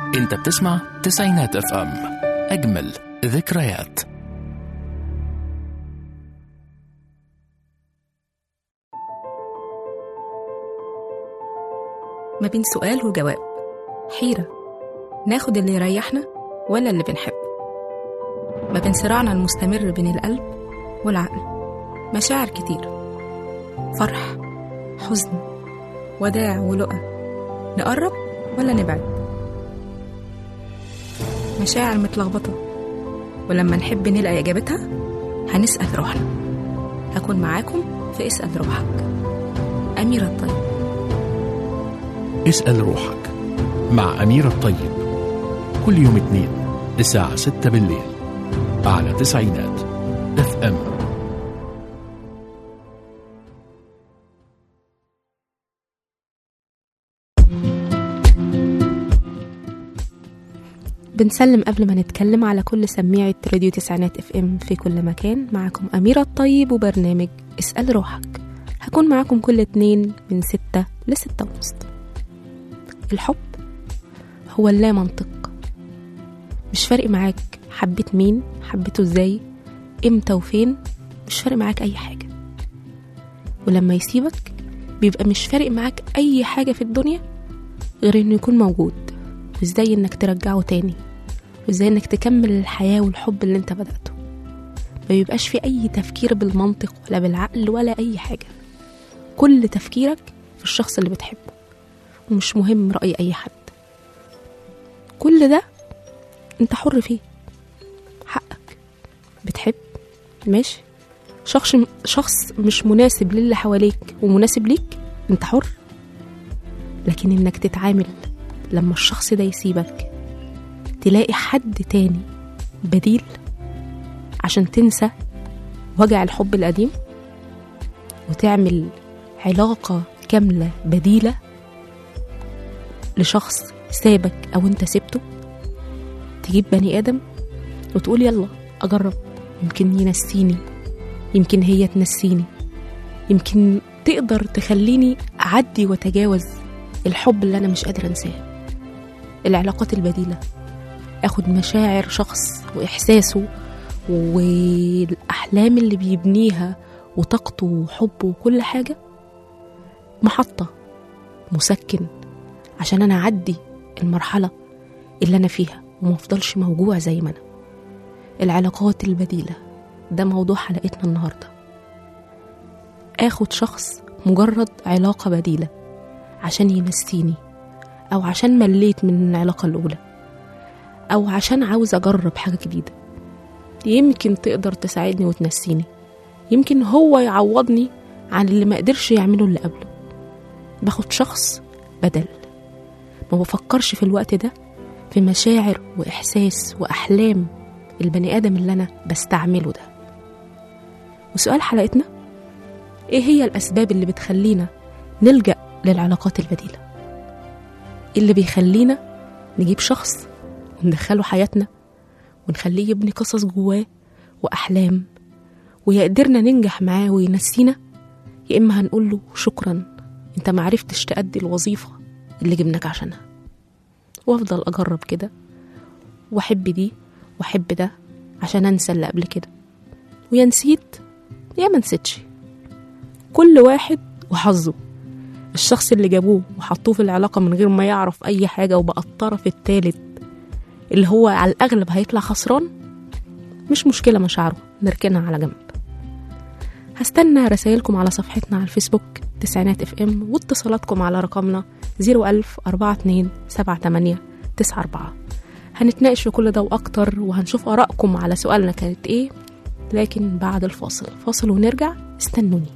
انت بتسمع تسعينات اف ام اجمل ذكريات ما بين سؤال وجواب حيرة ناخد اللي يريحنا ولا اللي بنحبه ما بين صراعنا المستمر بين القلب والعقل مشاعر كتير فرح حزن وداع ولقى نقرب ولا نبعد مشاعر متلخبطة ولما نحب نلاقي إجابتها هنسأل روحنا هكون معاكم في اسأل روحك أميرة الطيب اسأل روحك مع أمير الطيب كل يوم اثنين الساعة 6 بالليل على تسعينات اف ام بنسلم قبل ما نتكلم على كل سميعة راديو تسعينات اف ام في كل مكان معكم أميرة الطيب وبرنامج اسأل روحك هكون معاكم كل اتنين من ستة لستة ونص الحب هو اللا منطق مش فارق معاك حبيت مين حبيته ازاي امتى وفين مش فارق معاك اي حاجة ولما يسيبك بيبقى مش فارق معاك اي حاجة في الدنيا غير انه يكون موجود وازاي انك ترجعه تاني وازاي انك تكمل الحياة والحب اللي انت بدأته ما بيبقاش في اي تفكير بالمنطق ولا بالعقل ولا اي حاجة كل تفكيرك في الشخص اللي بتحبه ومش مهم رأي اي حد كل ده انت حر فيه حقك بتحب ماشي شخص شخص مش مناسب للي حواليك ومناسب ليك انت حر لكن انك تتعامل لما الشخص ده يسيبك تلاقي حد تاني بديل عشان تنسى وجع الحب القديم وتعمل علاقة كاملة بديلة لشخص سابك أو أنت سبته تجيب بني آدم وتقول يلا أجرب يمكن ينسيني يمكن هي تنسيني يمكن تقدر تخليني أعدي وأتجاوز الحب اللي أنا مش قادرة أنساه العلاقات البديلة أخد مشاعر شخص وإحساسه والأحلام اللي بيبنيها وطاقته وحبه وكل حاجة محطة مسكن عشان أنا أعدي المرحلة اللي أنا فيها ومفضلش موجوع زي ما أنا العلاقات البديلة ده موضوع حلقتنا النهاردة آخد شخص مجرد علاقة بديلة عشان ينسيني أو عشان مليت من العلاقة الأولى أو عشان عاوز أجرب حاجة جديدة يمكن تقدر تساعدني وتنسيني يمكن هو يعوضني عن اللي ما قدرش يعمله اللي قبله باخد شخص بدل ما بفكرش في الوقت ده في مشاعر وإحساس وأحلام البني آدم اللي أنا بستعمله ده وسؤال حلقتنا إيه هي الأسباب اللي بتخلينا نلجأ للعلاقات البديلة إيه اللي بيخلينا نجيب شخص وندخله حياتنا ونخليه يبني قصص جواه وأحلام ويا قدرنا ننجح معاه وينسينا يا إما هنقول له شكرا أنت معرفتش تأدي الوظيفة اللي جبناك عشانها وأفضل أجرب كده وأحب دي وأحب ده عشان أنسى اللي قبل كده ويا نسيت يا ما نسيتش كل واحد وحظه الشخص اللي جابوه وحطوه في العلاقة من غير ما يعرف أي حاجة وبقى الطرف التالت اللي هو على الأغلب هيطلع خسران مش مشكلة مشاعره نركنها على جنب هستنى رسائلكم على صفحتنا على الفيسبوك تسعينات اف ام واتصالاتكم على رقمنا 01000 42 78 94 هنتناقش في كل ده وأكتر وهنشوف آرائكم على سؤالنا كانت إيه لكن بعد الفاصل فاصل ونرجع استنوني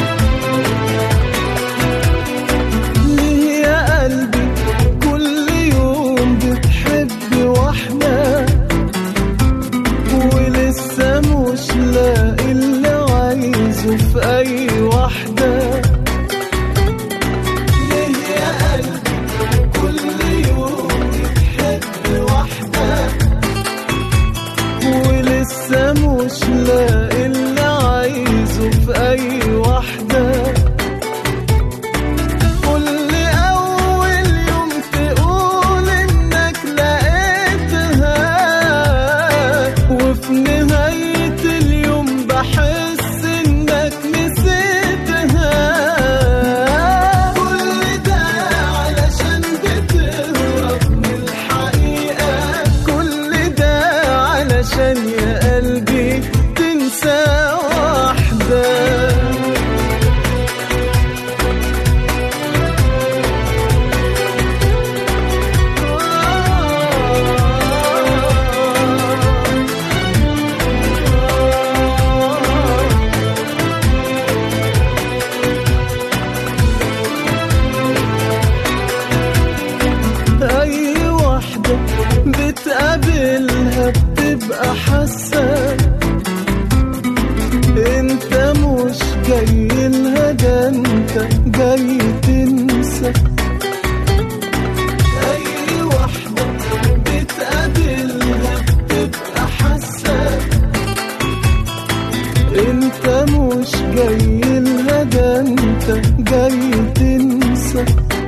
ليه يا قلبي كل كل يوم يحب واحدة ولسه مش لاقي اللي عايزه في أي واحدة كل أول يوم تقول إنك لقيتها وفي نهاية اليوم بحس إنك نسيتها كل ده علشان بتهرب من الحقيقة كل ده علشان يا قلبي تنسى واحدة أي واحدة بتقابلها بتبقى حاسة انت مش جاي لها ده انت جاي تنسى أي واحدة بتقابلها بتبقى حاسة انت مش جاي لها ده انت جاي تنسى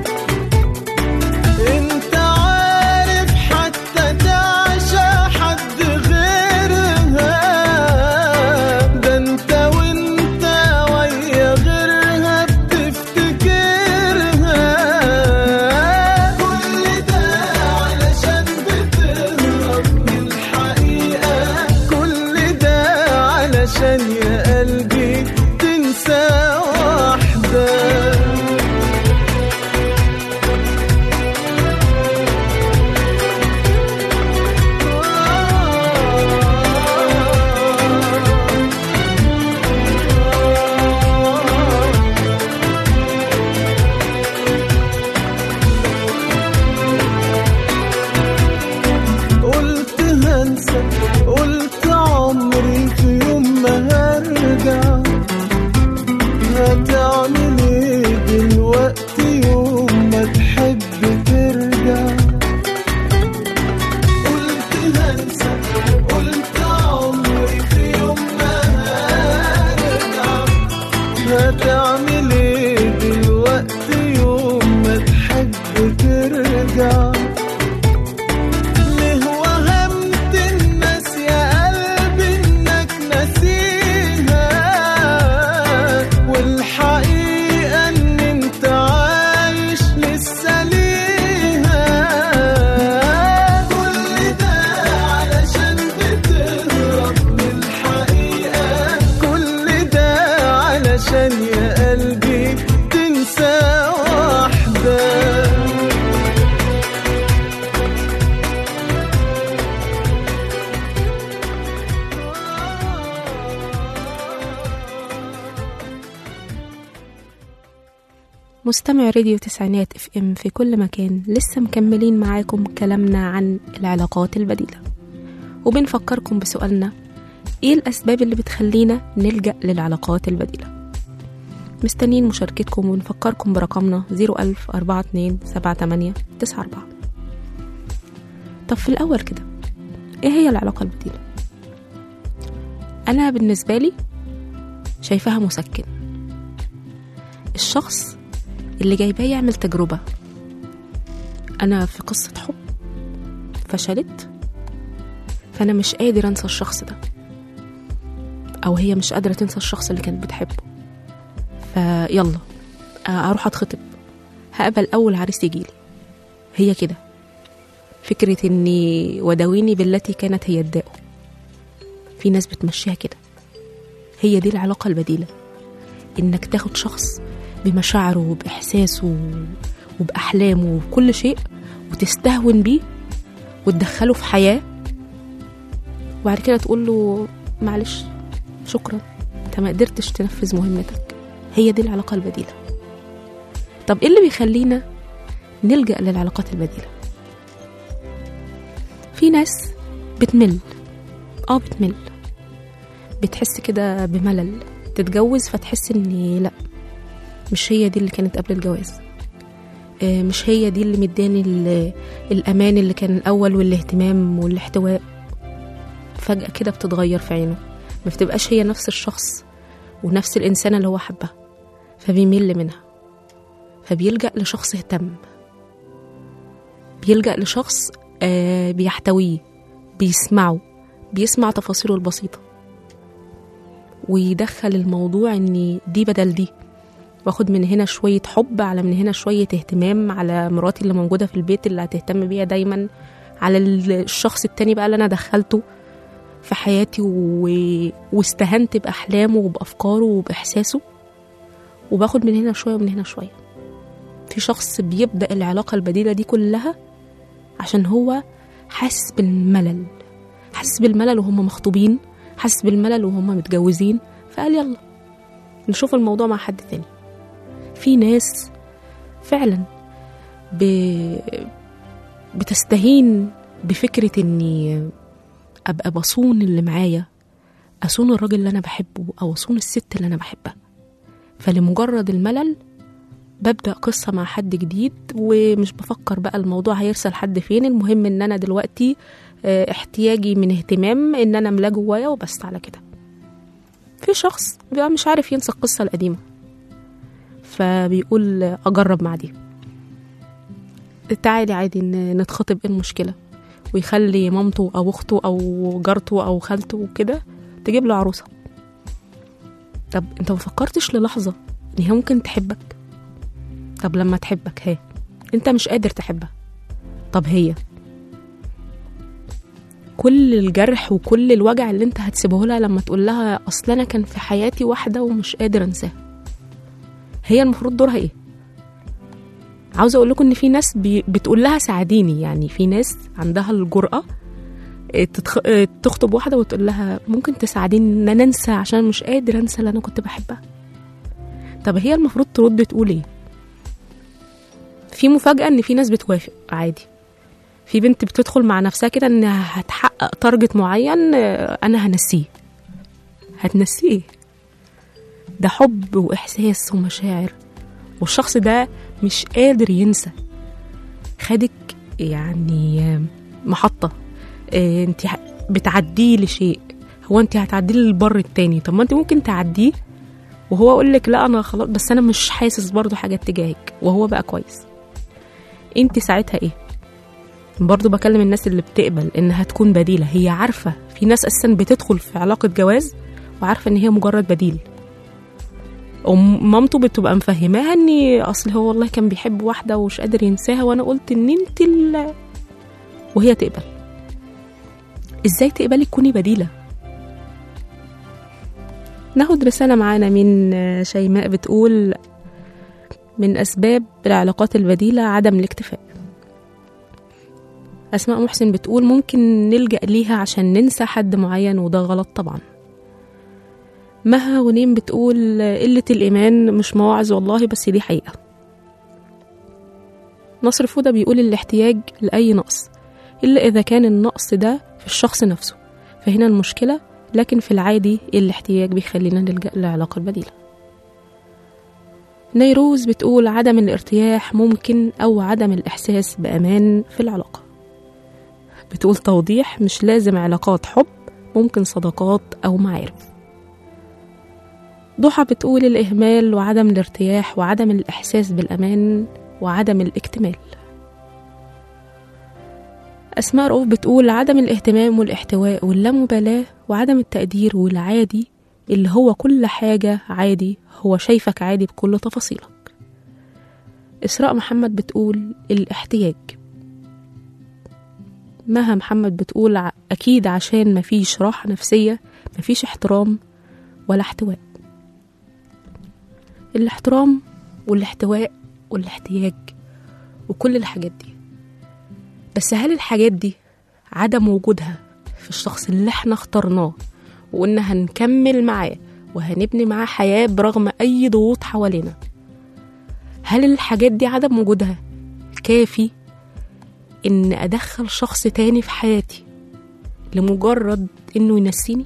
انت عارف حتى تعشى حد غيرها ده انت وانت ويا غيرها بتفتكرها كل ده علشان بتهرب من الحقيقة كل ده علشان يا قلبي تنسى واحدة قلت هنسى قلت عمري في يوم ما هرجع هتعمل ايه دلوقتي يوم ما تحب ترجع قلت هنسى قلت عمري في يوم ما هرجع هتعمل ايه دلوقتي يوم ما تحب ترجع ليه وهمت الناس يا قلبي انك نسيها والحقيقة ان انت عايش لسه ليها كل ده علشان بتهرب من الحقيقة كل ده علشان يا قلبي تنسى واحدة مستمع راديو تسعينات اف ام في كل مكان لسه مكملين معاكم كلامنا عن العلاقات البديلة وبنفكركم بسؤالنا ايه الاسباب اللي بتخلينا نلجأ للعلاقات البديلة مستنيين مشاركتكم ونفكركم برقمنا 01000 42 78 94 طب في الأول كده ايه هي العلاقة البديلة؟ أنا بالنسبة لي شايفاها مسكن الشخص اللي جايباه يعمل تجربة أنا في قصة حب فشلت فأنا مش قادر أنسى الشخص ده أو هي مش قادرة تنسى الشخص اللي كانت بتحبه فيلا أروح أتخطب هقبل أول عريس يجيلي هي كده فكرة إني وداويني بالتي كانت هي الداء في ناس بتمشيها كده هي دي العلاقة البديلة إنك تاخد شخص بمشاعره وبإحساسه وبأحلامه وكل شيء وتستهون بيه وتدخله في حياة وبعد كده تقول له معلش شكرا انت ما قدرتش تنفذ مهمتك هي دي العلاقة البديلة طب ايه اللي بيخلينا نلجأ للعلاقات البديلة في ناس بتمل اه بتمل بتحس كده بملل تتجوز فتحس ان لا مش هي دي اللي كانت قبل الجواز آه، مش هي دي اللي مداني ال- الامان اللي كان الاول والاهتمام والاحتواء فجاه كده بتتغير في عينه ما بتبقاش هي نفس الشخص ونفس الانسانه اللي هو حبها فبيمل منها فبيلجأ لشخص اهتم بيلجأ لشخص آه بيحتويه بيسمعه بيسمع تفاصيله البسيطة ويدخل الموضوع ان دي بدل دي واخد من هنا شوية حب على من هنا شوية اهتمام على مراتي اللي موجودة في البيت اللي هتهتم بيها دايما على الشخص التاني بقى اللي انا دخلته في حياتي و... واستهنت بأحلامه وبأفكاره وبإحساسه وباخد من هنا شوية ومن هنا شوية في شخص بيبدأ العلاقة البديلة دي كلها عشان هو حاسس بالملل حاسس بالملل وهم مخطوبين حاسس بالملل وهم متجوزين فقال يلا نشوف الموضوع مع حد تاني في ناس فعلا ب... بتستهين بفكرة اني ابقى بصون اللي معايا اصون الراجل اللي انا بحبه او اصون الست اللي انا بحبها فلمجرد الملل ببدأ قصة مع حد جديد ومش بفكر بقى الموضوع هيرسل حد فين المهم ان انا دلوقتي آه، احتياجي من اهتمام ان انا املاه جوايا وبس على كده في شخص بيبقى مش عارف ينسى القصة القديمة فبيقول اجرب مع دي تعالي عادي ان نتخطب ايه المشكلة ويخلي مامته او اخته او جارته او خالته وكده تجيب له عروسة طب انت ما فكرتش للحظة ان هي ممكن تحبك طب لما تحبك هي انت مش قادر تحبها طب هي كل الجرح وكل الوجع اللي انت هتسيبه لها لما تقول لها اصل انا كان في حياتي واحده ومش قادر انساها هي المفروض دورها ايه عاوزه اقول لكم ان في ناس بي بتقول لها ساعديني يعني في ناس عندها الجرأه اه، تتخ... اه، تخطب واحده وتقول لها ممكن تساعديني ان انا انسى عشان مش قادر انسى اللي انا كنت بحبها طب هي المفروض ترد تقول ايه في مفاجأة إن في ناس بتوافق عادي في بنت بتدخل مع نفسها كده إنها هتحقق تارجت معين آه، أنا هنسيه هتنسيه ده حب وإحساس ومشاعر والشخص ده مش قادر ينسى خدك يعني آه، محطة آه، انت ه- بتعديه لشيء هو انت هتعديه للبر التاني طب ما انت ممكن تعديه وهو يقول لك لا انا خلاص بس انا مش حاسس برضو حاجه تجاهك وهو بقى كويس انت ساعتها ايه برضو بكلم الناس اللي بتقبل انها تكون بديله هي عارفه في ناس اساسا بتدخل في علاقه جواز وعارفه ان هي مجرد بديل ومامته بتبقى مفهماها اني اصل هو والله كان بيحب واحده ومش قادر ينساها وانا قلت ان انت ال... وهي تقبل ازاي تقبلي تكوني بديله ناخد رسالة معانا من شيماء بتقول من أسباب العلاقات البديلة عدم الاكتفاء أسماء محسن بتقول ممكن نلجأ ليها عشان ننسى حد معين وده غلط طبعا مها ونيم بتقول قلة الإيمان مش مواعظ والله بس دي حقيقة نصر فودة بيقول الاحتياج لأي نقص إلا إذا كان النقص ده في الشخص نفسه فهنا المشكلة لكن في العادي الاحتياج بيخلينا نلجأ للعلاقة البديلة نيروز بتقول عدم الارتياح ممكن أو عدم الإحساس بأمان في العلاقة بتقول توضيح مش لازم علاقات حب ممكن صداقات أو معارف ضحى بتقول الإهمال وعدم الارتياح وعدم الإحساس بالأمان وعدم الاكتمال أسماء رؤوف بتقول عدم الاهتمام والاحتواء واللامبالاة وعدم التقدير والعادي اللي هو كل حاجة عادي هو شايفك عادي بكل تفاصيلك إسراء محمد بتقول الاحتياج مها محمد بتقول ع- أكيد عشان مفيش راحة نفسية مفيش احترام ولا احتواء الاحترام والاحتواء والاحتياج وكل الحاجات دي بس هل الحاجات دي عدم وجودها في الشخص اللي احنا اخترناه وقلنا هنكمل معاه وهنبني معاه حياة برغم أي ضغوط حوالينا هل الحاجات دي عدم وجودها كافي إن أدخل شخص تاني في حياتي لمجرد إنه ينسيني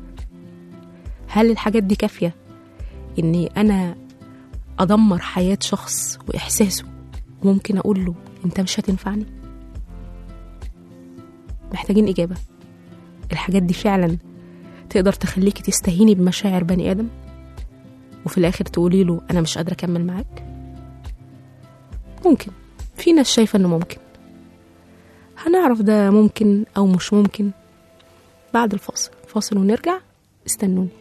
هل الحاجات دي كافية إني أنا أدمر حياة شخص وإحساسه وممكن أقول له أنت مش هتنفعني محتاجين إجابة الحاجات دي فعلا تقدر تخليكي تستهيني بمشاعر بني آدم وفي الآخر تقولي له أنا مش قادرة أكمل معاك ممكن في ناس شايفة إنه ممكن هنعرف ده ممكن أو مش ممكن بعد الفاصل فاصل ونرجع استنوني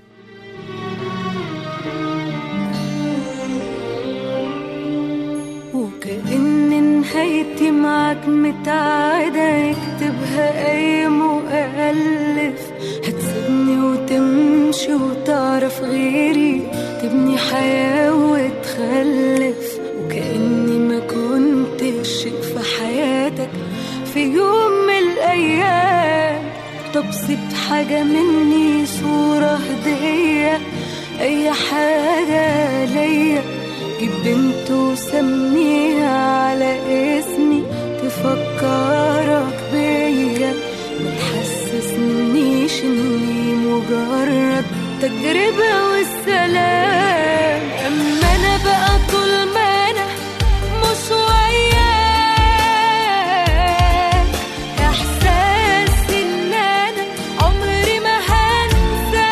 وكأن نهايتي معاك متعادة يكتبها أي مؤلف هتسيبني وتمشي وتعرف غيري تبني حياة وتخلف وكأني ما كنتش شيء في حياتك في يوم من الأيام طب سيب حاجة مني صورة هدية أي حاجة ليا جيب بنت وسميها على اسمي تفكرك بيا ما تحسسنيش اني مجرد تجربة والسلام اما انا بقى طول ما انا مش وياك احساس ان انا عمري ما هنساك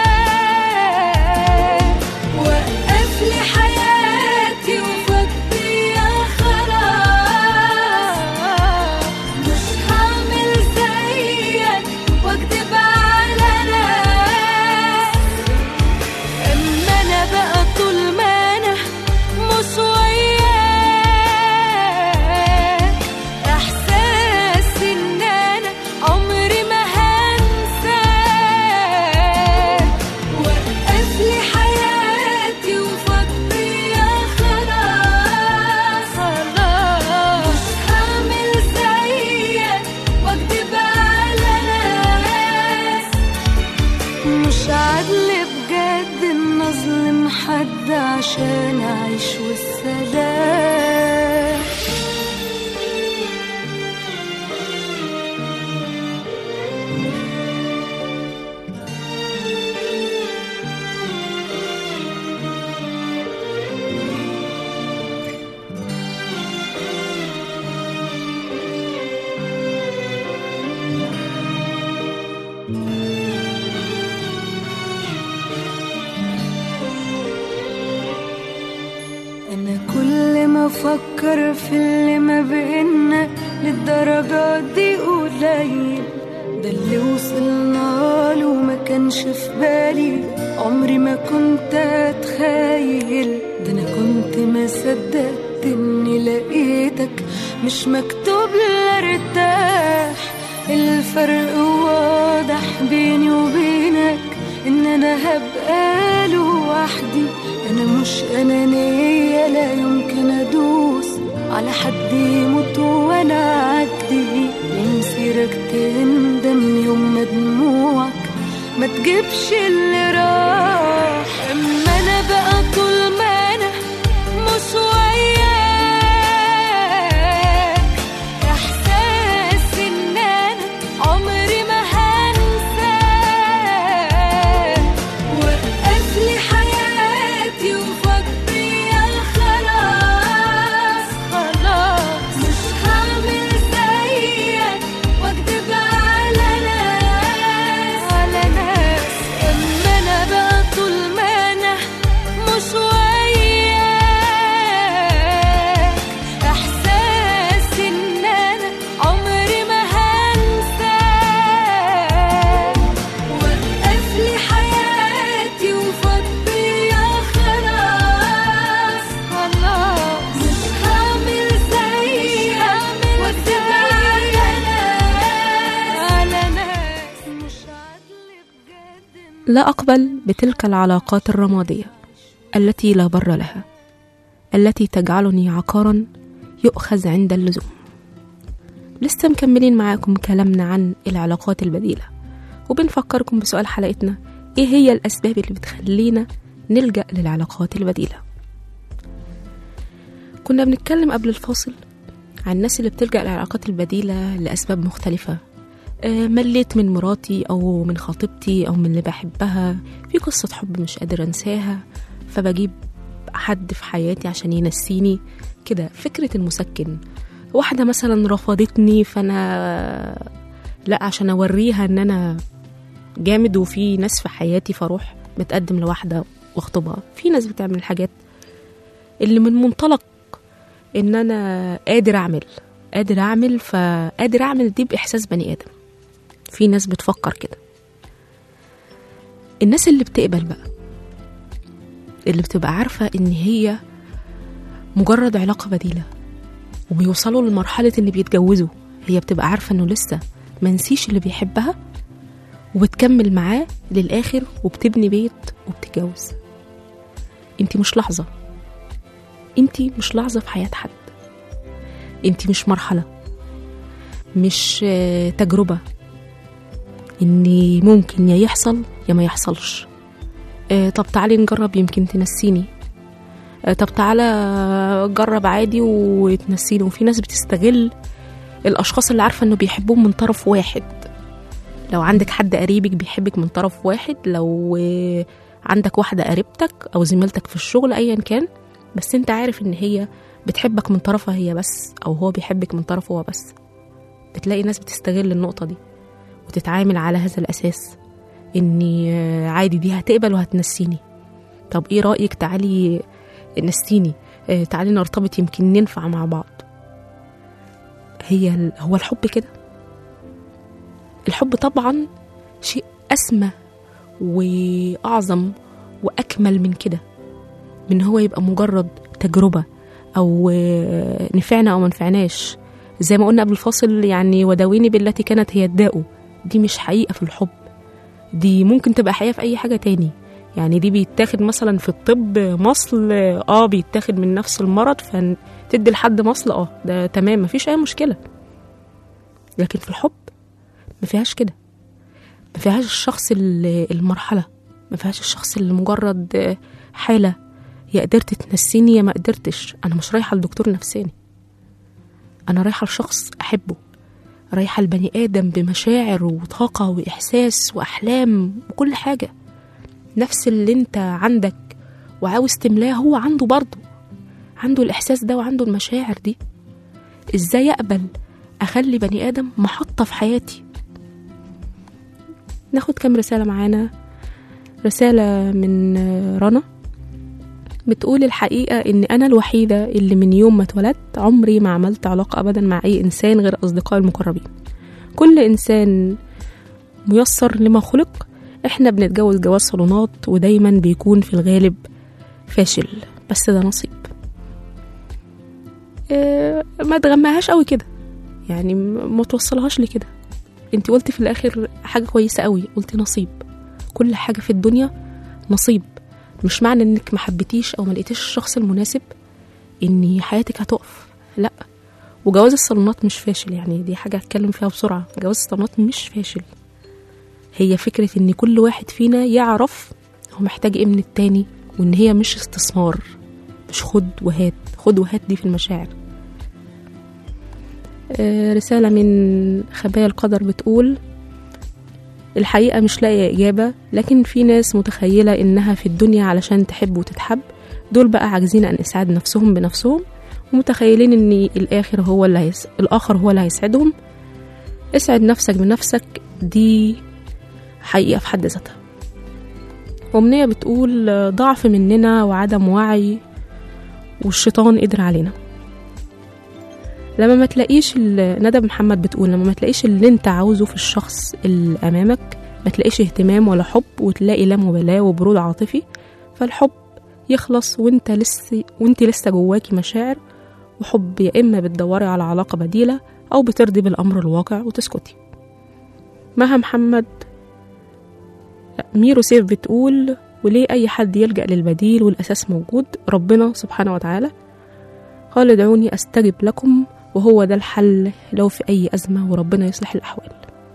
وقف لي حياتي وفضي يا خلاص مش هعمل زيك واكدب على ناس اما انا بقى طول ما انا مش وياك احساس ان انا عمري ما هنساك وقف لي حياتي وفضي يا خلاص خلاص مش هعمل زيك واكدب على ناس مش عدل بجد ان اظلم حد عشان اعيش والسلام انا كل ما افكر في اللي ما بينا للدرجة دي قليل ده اللي وصلنا له ما كانش في بالي عمري ما كنت اتخيل ده انا كنت ما صدقت اني لقيتك مش مكتوب لي ارتاح الفرق واضح بيني وبينك ان انا هبقى لوحدي انا مش انانية لا يمكن ادوس على حد يموت وانا عدي ومسيرك تندم يوم ما دموعك ما تجيبش اللي راح اما انا بقى طول ما انا مش وياك احساس ان انا عمري ما هنساك وقف لي حياتي وفضي يا خلاص خلاص مش هعمل زيك واكدب على ناس على ناس اما انا بقى طول ما انا مش وياك احساس ان انا عمري ما هنساك وقف لي حياتي وفضي يا خلاص خلاص مش هعمل زيك واكدب على ناس على ناس مش عدل بجد لا أقبل بتلك العلاقات الرمادية التي لا بر لها التي تجعلني عقارا يؤخذ عند اللزوم لسه مكملين معاكم كلامنا عن العلاقات البديلة وبنفكركم بسؤال حلقتنا ايه هي الأسباب اللي بتخلينا نلجأ للعلاقات البديلة كنا بنتكلم قبل الفاصل عن الناس اللي بتلجأ للعلاقات البديلة لأسباب مختلفة آه، مليت من مراتي أو من خطيبتي أو من اللي بحبها في قصة حب مش قادرة أنساها فبجيب حد في حياتي عشان ينسيني كده فكرة المسكن واحدة مثلا رفضتني فأنا لا عشان أوريها إن أنا جامد وفي ناس في حياتي فاروح متقدم لواحدة واخطبها في ناس بتعمل الحاجات اللي من منطلق ان انا قادر اعمل قادر اعمل فقادر اعمل دي باحساس بني ادم في ناس بتفكر كده الناس اللي بتقبل بقى اللي بتبقى عارفة ان هي مجرد علاقة بديلة وبيوصلوا لمرحلة ان بيتجوزوا هي بتبقى عارفة انه لسه منسيش اللي بيحبها وبتكمل معاه للآخر وبتبني بيت وبتتجوز انت مش لحظة انت مش لحظة في حياة حد انت مش مرحلة مش آه، تجربة ان ممكن يا يحصل يا ما يحصلش آه، طب تعالي نجرب يمكن تنسيني آه، طب تعالى جرب عادي وتنسيني وفي ناس بتستغل الاشخاص اللي عارفه انه بيحبوهم من طرف واحد لو عندك حد قريبك بيحبك من طرف واحد لو آه، عندك واحده قريبتك او زميلتك في الشغل ايا كان بس انت عارف ان هي بتحبك من طرفها هي بس او هو بيحبك من طرفه هو بس بتلاقي ناس بتستغل النقطه دي وتتعامل على هذا الاساس اني آه، عادي دي هتقبل وهتنسيني طب ايه رايك تعالي نسيني آه، تعالي نرتبط يمكن ننفع مع بعض هي ال- هو الحب كده الحب طبعا شيء اسمى واعظم واكمل من كده من هو يبقى مجرد تجربه او آه، نفعنا او ما نفعناش زي ما قلنا قبل الفاصل يعني وداويني بالتي كانت هي الداء دي مش حقيقه في الحب دي ممكن تبقى حقيقه في اي حاجه تاني يعني دي بيتاخد مثلا في الطب مصل اه بيتاخد من نفس المرض فتدي لحد مصل اه ده تمام مفيش اي مشكله لكن في الحب ما فيهاش كده ما فيهاش الشخص ال- المرحله ما فيهاش الشخص اللي مجرد آه، حاله يا قدرت تنسيني يا ما قدرتش انا مش رايحه لدكتور نفساني انا رايحه لشخص احبه رايحه لبني ادم بمشاعر وطاقه واحساس واحلام وكل حاجه نفس اللي انت عندك وعاوز تملاه هو عنده برضه عنده الاحساس ده وعنده المشاعر دي ازاي اقبل اخلي بني ادم محطه في حياتي ناخد كام رساله معانا رساله من آه، رنا بتقول الحقيقة إن أنا الوحيدة اللي من يوم ما اتولدت عمري ما عملت علاقة أبدا مع أي إنسان غير أصدقائي المقربين كل إنسان ميسر لما خلق إحنا بنتجوز جواز صالونات ودايما بيكون في الغالب فاشل بس ده نصيب إيه ما تغمهاش قوي كده يعني م- ما توصلهاش لكده انت قلتي في الاخر حاجه كويسه قوي قلتي نصيب كل حاجه في الدنيا نصيب مش معنى انك ما حبيتيش او ما لقيتيش الشخص المناسب ان حياتك هتقف لا وجواز الصالونات مش فاشل يعني دي حاجه هتكلم فيها بسرعه جواز الصالونات مش فاشل هي فكره ان كل واحد فينا يعرف هو محتاج ايه من التاني وان هي مش استثمار مش خد وهات خد وهات دي في المشاعر آه، رسالة من خبايا القدر بتقول الحقيقة مش لاقية إجابة لكن في ناس متخيلة إنها في الدنيا علشان تحب وتتحب دول بقى عاجزين عن إسعاد نفسهم بنفسهم ومتخيلين إن الآخر هو اللي هيس... الآخر هو اللي هيسعدهم اسعد نفسك بنفسك دي حقيقة في حد ذاتها أمنية بتقول آه، ضعف مننا وعدم وعي والشيطان قدر علينا لما ما تلاقيش ال- ندى محمد بتقول لما ما تلاقيش اللي انت عاوزه في الشخص اللي امامك ما تلاقيش اهتمام ولا حب وتلاقي لا مبالاة وبرود عاطفي فالحب يخلص وانت لسه وانت لسه جواكي مشاعر وحب يا اما بتدوري على علاقة بديلة او بترضي بالامر الواقع وتسكتي مها محمد لا، ميرو سيف بتقول وليه اي حد يلجأ للبديل والاساس موجود ربنا سبحانه وتعالى قال ادعوني استجب لكم وهو ده الحل لو في أي أزمة وربنا يصلح الأحوال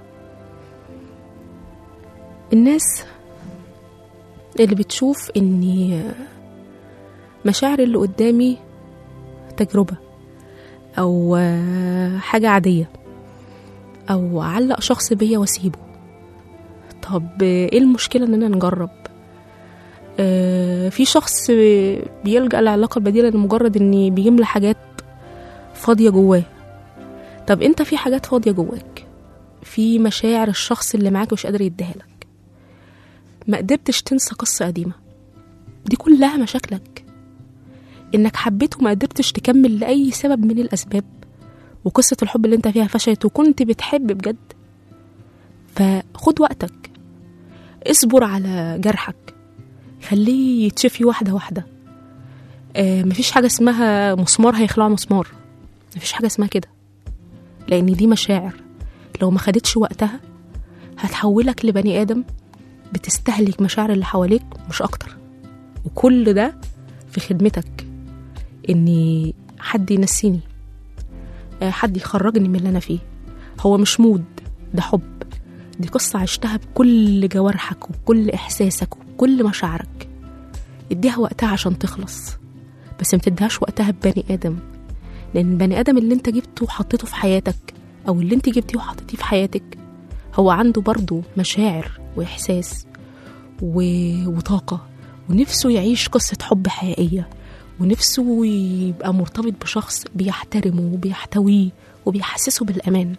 الناس اللي بتشوف إن مشاعر اللي قدامي تجربة أو حاجة عادية أو أعلق شخص بيا وأسيبه طب إيه المشكلة إننا نجرب آه، في شخص بيلجأ للعلاقة البديلة لمجرد ان بيملى حاجات فاضية جواه طب انت في حاجات فاضية جواك في مشاعر الشخص اللي معاك مش قادر يديها لك ما قدرتش تنسى قصة قديمة دي كلها مشاكلك انك حبيته وما قدرتش تكمل لأي سبب من الأسباب وقصة الحب اللي انت فيها فشلت وكنت بتحب بجد فخد وقتك اصبر على جرحك خليه يتشفي واحدة واحدة آه مفيش حاجة اسمها مسمار هيخلع مسمار مفيش حاجة اسمها كده لأن دي مشاعر لو ما خدتش وقتها هتحولك لبني آدم بتستهلك مشاعر اللي حواليك مش أكتر وكل ده في خدمتك إن حد ينسيني آه، حد يخرجني من اللي أنا فيه هو مش مود ده حب دي قصة عشتها بكل جوارحك وبكل إحساسك وبكل مشاعرك اديها وقتها عشان تخلص بس ما تديهاش وقتها ببني آدم لأن البني آدم اللي انت جبته وحطيته في حياتك أو اللي انت جبتيه وحطيتيه في حياتك هو عنده برضه مشاعر وإحساس و... وطاقة ونفسه يعيش قصة حب حقيقية ونفسه يبقى مرتبط بشخص بيحترمه وبيحتويه وبيحسسه بالأمان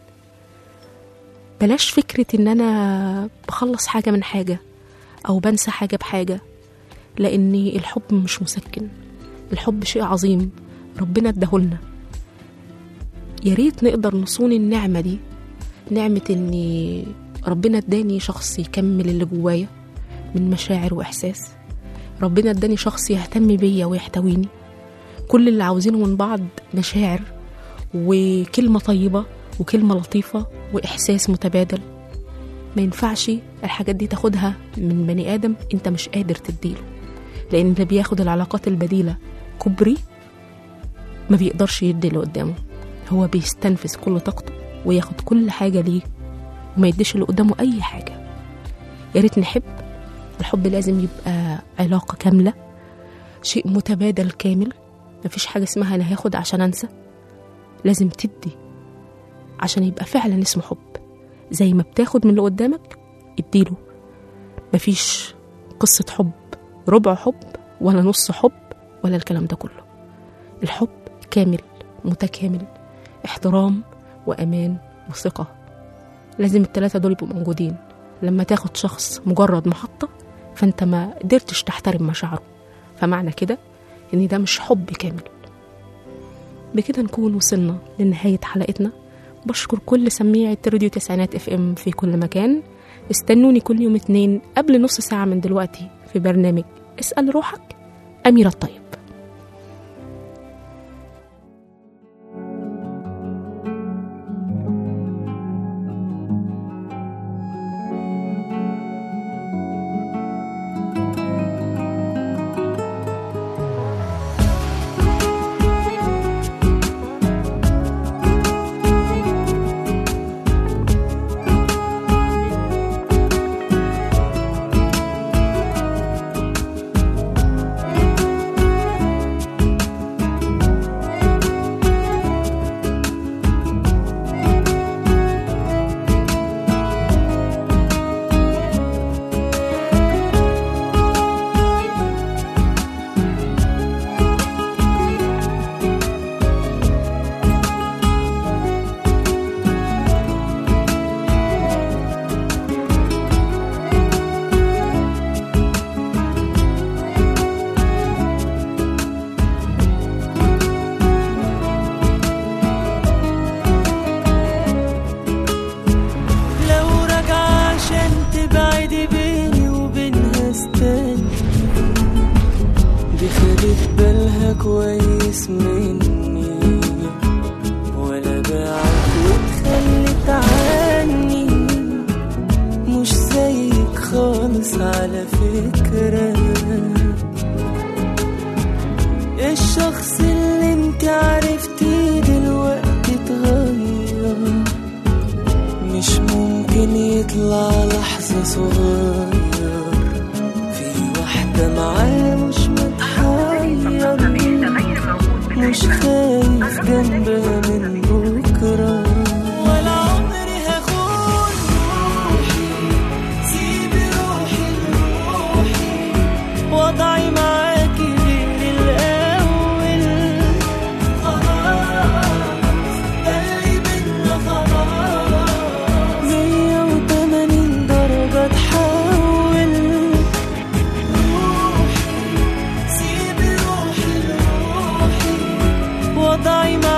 بلاش فكرة إن أنا بخلص حاجة من حاجة أو بنسى حاجة بحاجة لأن الحب مش مسكن الحب شيء عظيم ربنا اداهولنا يا ريت نقدر نصون النعمة دي نعمة إن ربنا اداني شخص يكمل اللي جوايا من مشاعر وإحساس ربنا اداني شخص يهتم بيا ويحتويني كل اللي عاوزينه من بعض مشاعر وكلمة طيبة وكلمة لطيفة وإحساس متبادل ما ينفعش الحاجات دي تاخدها من بني آدم أنت مش قادر تديله لأن اللي بياخد العلاقات البديلة كبري ما بيقدرش يدي اللي قدامه هو بيستنفذ كل طاقته وياخد كل حاجة ليه وما يديش اللي قدامه أي حاجة يا ريت نحب الحب لازم يبقى علاقة كاملة شيء متبادل كامل مفيش حاجة اسمها أنا هاخد عشان أنسى لازم تدي عشان يبقى فعلا اسمه حب زي ما بتاخد من اللي قدامك اديله مفيش قصة حب ربع حب ولا نص حب ولا الكلام ده كله الحب كامل متكامل احترام وأمان وثقة لازم التلاتة دول يبقوا موجودين لما تاخد شخص مجرد محطة فانت ما قدرتش تحترم مشاعره فمعنى كده ان ده مش حب كامل بكده نكون وصلنا لنهاية حلقتنا بشكر كل سميعة راديو تسعينات اف ام في كل مكان استنوني كل يوم اتنين قبل نص ساعة من دلوقتي في برنامج اسأل روحك أميرة الطيب لو راجعة عشان تبعدي بيني وبينها استني دي خدت بالها كويس مني ولا باعت واتخلت عني مش زيك خالص على فكرة الشخص اللي انت عرفتيه دلوقتي اتغير مش ممكن يطلع لحظة صغير في واحدة معاه مش متحير مش خايف جنبها من بكرة ولا عمري هخون روحي سيبي روحي لروحي وضع وضعي ما